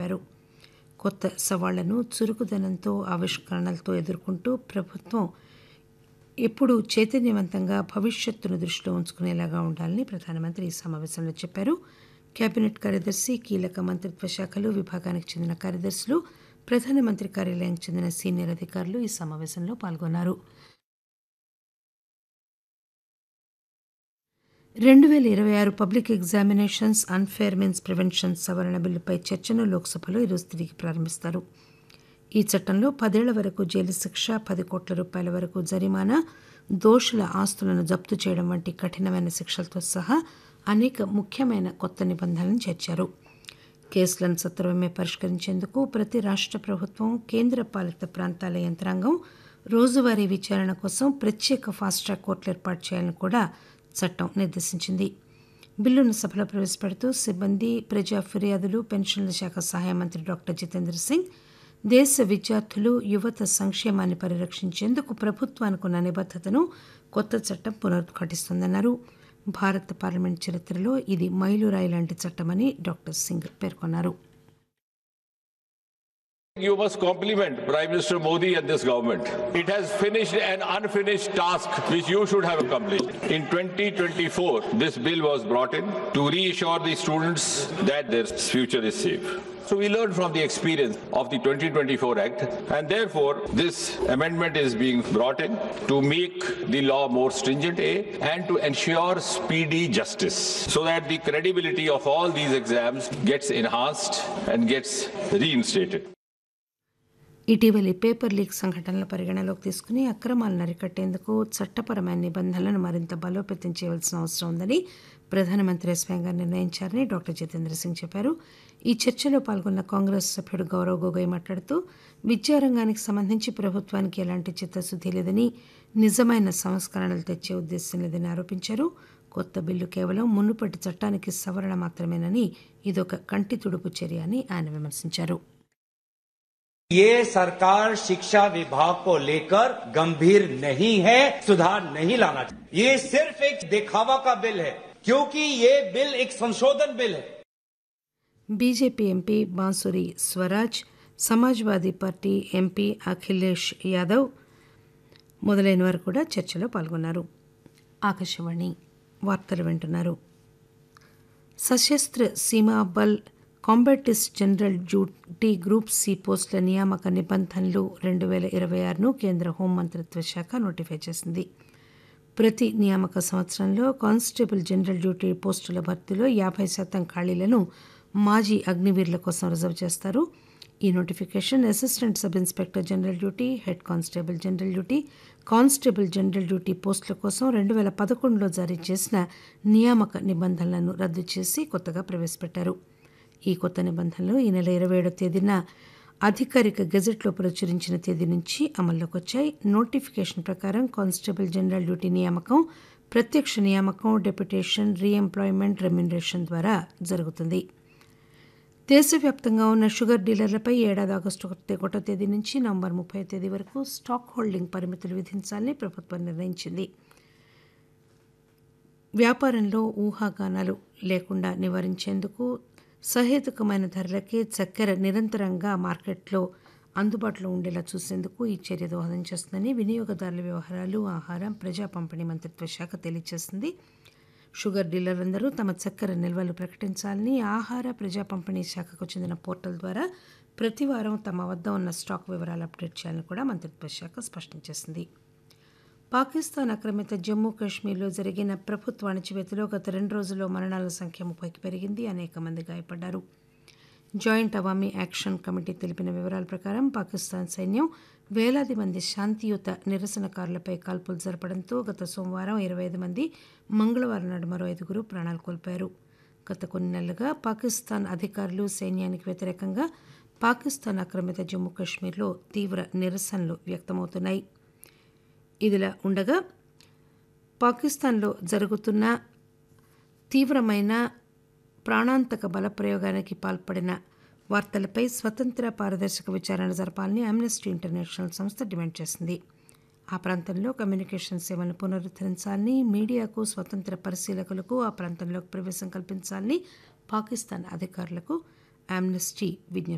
చెప్పారు కొత్త సవాళ్లను చురుకుదనంతో ఆవిష్కరణలతో ఎదుర్కొంటూ ప్రభుత్వం ఎప్పుడూ చైతన్యవంతంగా భవిష్యత్తును దృష్టిలో ఉంచుకునేలాగా ఉండాలని ప్రధానమంత్రి ఈ సమావేశంలో చెప్పారు కేబినెట్ కార్యదర్శి కీలక మంత్రిత్వ శాఖలు విభాగానికి చెందిన కార్యదర్శులు ప్రధానమంత్రి కార్యాలయానికి చెందిన సీనియర్ అధికారులు ఈ సమావేశంలో పాల్గొన్నారు రెండు వేల ఇరవై ఆరు public examinations unfair means prevention సవరణ బిల్లుపై చర్చను లోక్సభలో ఈరోజు తిరిగి ప్రారంభిస్తారు ఈ చట్టంలో పదేళ్ల వరకు జైలు శిక్ష పది కోట్ల రూపాయల వరకు జరిమానా దోషుల ఆస్తులను జప్తు చేయడం వంటి కఠినమైన శిక్షలతో సహా అనేక ముఖ్యమైన కొత్త నిబంధనలను చేర్చారు కేసులను సత్వరమే పరిష్కరించేందుకు ప్రతి రాష్ట్ర ప్రభుత్వం కేంద్ర పాలిత ప్రాంతాల యంత్రాంగం రోజువారీ విచారణ కోసం ప్రత్యేక ఫాస్ట్ ట్రాక్ కోర్టులు ఏర్పాటు చేయాలని కూడా చట్టం నిర్దేశించింది బిల్లును సభలో ప్రవేశపెడుతూ సిబ్బంది ప్రజా ఫిర్యాదులు పెన్షన్ల శాఖ సహాయ మంత్రి డాక్టర్ జితేంద్ర సింగ్ దేశ విద్యార్థులు యువత సంక్షేమాన్ని పరిరక్షించేందుకు ప్రభుత్వానికి ఉన్న నిబద్ధతను కొత్త చట్టం పునరుద్ఘాటిస్తోందన్నారు భారత పార్లమెంట్ చరిత్రలో ఇది మైలురాయి లాంటి చట్టమని డాక్టర్ సింగ్ పేర్కొన్నారు You must compliment Prime Minister Modi and this government. It has finished an unfinished task which you should have accomplished. In 2024, this bill was brought in to reassure the students that their future is safe. So we learned from the experience of the 2024 Act, and therefore this amendment is being brought in to make the law more stringent A, and to ensure speedy justice, so that the credibility of all these exams gets enhanced and gets reinstated. ఇటీవలి paper leak సంఘటనల పరిగణలోకి తీసుకుని అక్రమాలను అరికట్టేందుకు చట్టపరమైన నిబంధనలను మరింత బలోపేతం చేయవలసిన అవసరం ఉందని ప్రధానమంత్రి స్వయంగా నిర్ణయించారని డాక్టర్ జితేంద్ర సింగ్ చెప్పారు ఈ చర్చలో పాల్గొన్న కాంగ్రెస్ సభ్యుడు గౌరవ్ గొగోయ్ మాట్లాడుతూ విద్యారంగానికి సంబంధించి ప్రభుత్వానికి ఎలాంటి చిత్తశుద్ధి లేదని నిజమైన సంస్కరణలు తెచ్చే ఉద్దేశం లేదని ఆరోపించారు కొత్త బిల్లు కేవలం మునుపటి చట్టానికి సవరణ మాత్రమేనని ఇదొక కంటి తుడుపు చర్య అని ఆయన విమర్శించారు ये सरकार शिक्षा विभाग को लेकर गंभीर नहीं है सुधार नहीं लाना चाहिए ये सिर्फ एक दिखावा का बिल है क्योंकि ये बिल एक संशोधन बिल है BJP MP Bansuri Swaraj Samajwadi party MP Akhilesh Yadav మొదలైన వారు కూడా చర్చలో పాల్గొన్నారు ఆకాశవాణి వార్తలు వింటున్నారు Sashastra Seema Bal combatant general duty group C పోస్టుల నియామక నిబంధనలు రెండు వేల ఇరవై ఆరును కేంద్ర హోంమంత్రిత్వ శాఖ నోటిఫై చేసింది ప్రతి నియామక సంవత్సరంలో కానిస్టేబుల్ జనరల్ డ్యూటీ పోస్టుల భర్తీలో యాభై శాతం ఖాళీలను మాజీ అగ్నివీరుల కోసం రిజర్వ్ చేస్తారు ఈ notification assistant sub inspector general duty head constable general duty constable general duty పోస్టుల కోసం రెండు వేల పదకొండులో జారీ చేసిన నియామక నిబంధనలను రద్దు చేసి కొత్తగా ప్రవేశపెట్టారు ఈ కొత్త నిబంధనలు ఈ నెల ఇరవై ఏడో తేదీన అధికారిక గెజెట్లో ప్రచురించిన తేదీ నుంచి అమల్లోకి వచ్చాయి నోటిఫికేషన్ ప్రకారం కానిస్టేబుల్ జనరల్ డ్యూటీ నియామకం ప్రత్యక్ష నియామకం డెప్యుటేషన్ రీఎంప్లాయ్మెంట్ రెమ్యునరేషన్ ద్వారా జరుగుతుంది దేశవ్యాప్తంగా ఉన్న షుగర్ డీలర్లపై ఏడాది ఆగస్టు ఒకటో తేదీ నుంచి నవంబర్ ముప్పై తేదీ వరకు స్టాక్ హోల్డింగ్ పరిమితులు విధించాలని ప్రభుత్వం నిర్ణయించింది వ్యాపారంలో ఊహాగానాలు లేకుండా నివారించేందుకు సహేతుకమైన ధరలకే చక్కెర నిరంతరంగా మార్కెట్లో అందుబాటులో ఉండేలా చూసేందుకు ఈ చర్య దోహదం చేస్తుందని వినియోగదారుల వ్యవహారాలు ఆహారం ప్రజా పంపిణీ మంత్రిత్వ శాఖ తెలియజేసింది షుగర్ డీలర్లందరూ తమ చక్కెర నిల్వలు ప్రకటించాలని ఆహార ప్రజా పంపిణీ శాఖకు చెందిన పోర్టల్ ద్వారా ప్రతి వారం తమ వద్ద ఉన్న స్టాక్ వివరాలు అప్డేట్ చేయాలని కూడా మంత్రిత్వ శాఖ స్పష్టం చేసింది పాకిస్తాన్ ఆక్రమిత జమ్మూ కాశ్మీర్లో జరిగిన ప్రభుత్వ అణచివేతలో గత రెండు రోజుల్లో మరణాల సంఖ్య ముప్పైకి పెరిగింది అనేక మంది గాయపడ్డారు జాయింట్ అవామీ యాక్షన్ కమిటీ తెలిపిన వివరాల ప్రకారం పాకిస్తాన్ సైన్యం వేలాది మంది శాంతియుత నిరసనకారులపై కాల్పులు జరపడంతో గత సోమవారం ఇరవై ఐదు మంది మంగళవారం నాడు మరో ఐదుగురు ప్రాణాలు కోల్పోయారు గత కొన్ని నెలలుగా పాకిస్తాన్ అధికారులు సైన్యానికి వ్యతిరేకంగా పాకిస్తాన్ ఆక్రమిత జమ్మూ కాశ్మీర్లో తీవ్ర నిరసనలు వ్యక్తమవుతున్నాయి ఇదిలా ఉండగా పాకిస్తాన్లో జరుగుతున్న తీవ్రమైన ప్రాణాంతక బలప్రయోగానికి పాల్పడిన వార్తలపై స్వతంత్ర పారదర్శక విచారణ జరపాలని అమ్నెస్టీ ఇంటర్నేషనల్ సంస్థ డిమాండ్ చేసింది ఆ ప్రాంతంలో కమ్యూనికేషన్ సేవలను పునరుద్ధరించాలని మీడియాకు స్వతంత్ర పరిశీలకులకు ఆ ప్రాంతంలోకి ప్రవేశం కల్పించాలని పాకిస్తాన్ అధికారులకు అమ్నెస్టీ విజ్ఞప్తి